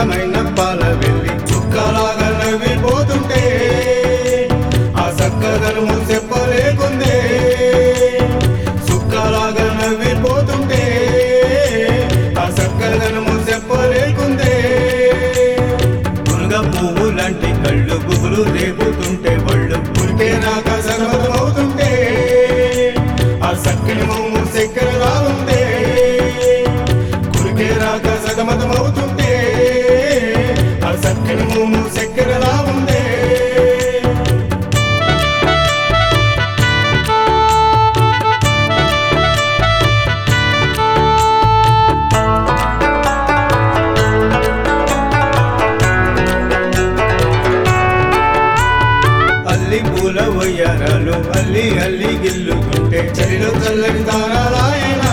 అందమైన పాల వెళ్ళి చుక్కలాగా నవ్విపోతుంటే ఆ చక్కదనము చెప్పలేకుందే చుక్కలాగా నవ్విపోతుంటే ఆ చక్కదనము చెప్పలేకుందే మునగ పువ్వు లాంటి కళ్ళు గుబులు రేపుతుంటే వాళ్ళు పురికే నాక సగమవుతుంటే ఆ చక్కని మొమ్ము చక్కెర రావుందే కురికే రాక సగమతమవుతుంటే ఆ చక్కని మొమ్ము చక్కెర రావుందే అల్లి పూల వయ్యారాలు అల్లి అల్లి గిల్లుతుంటే చలిలో చల్లని దానాలాయనా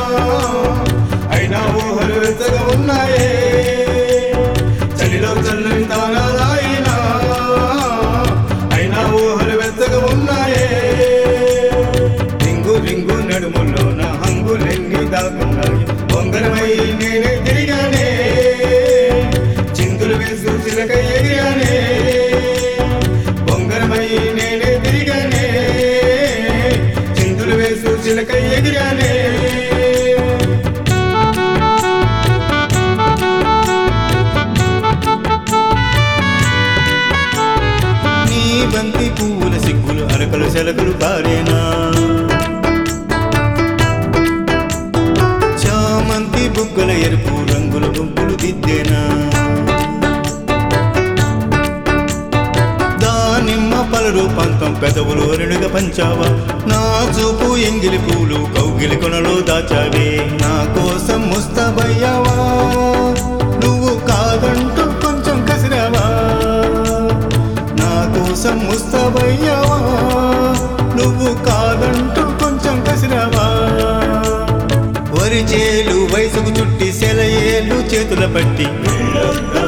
అయినా ఊహలు వెచ్చగా ఉన్నాయే చలిలో చల్లని దానాలాయనా అయినా ఊహలు వెచ్చగా ఉన్నాయే రింగు రింగు నడుములో నా హంగులెన్ని దాకున్నాయి బొంగరమై నేనే తిరిగానే చిందులు వేసు చిలక ఎగిరానే బొంగరమై నేనే తిరిగానే చిందులు వేసు చిలక ఎగిరానే నీ బంతి పువ్వుల సిగ్గులు అరకలు సెలకలు పారేనా చామంతి బుగ్గల ఎరుపు రంగుల గుంపులు దిద్దేనా దానిమ్మ పలరు పంతం పెదవులు అరుడుగా పంచావా నా చూపు ఎంగిలి పూలు కౌగిలి కొనలో దాచావే నా కోసం ముస్తాబయ్యావా నువ్వు కాదంటూ కొంచెం కసిరావా నా కోసం ముస్తాబయ్యావా నువ్వు కాదంటూ కొంచెం కసిరావా వరిచేలు వయసుకు చుట్టి సెలయేలు చేతుల పట్టి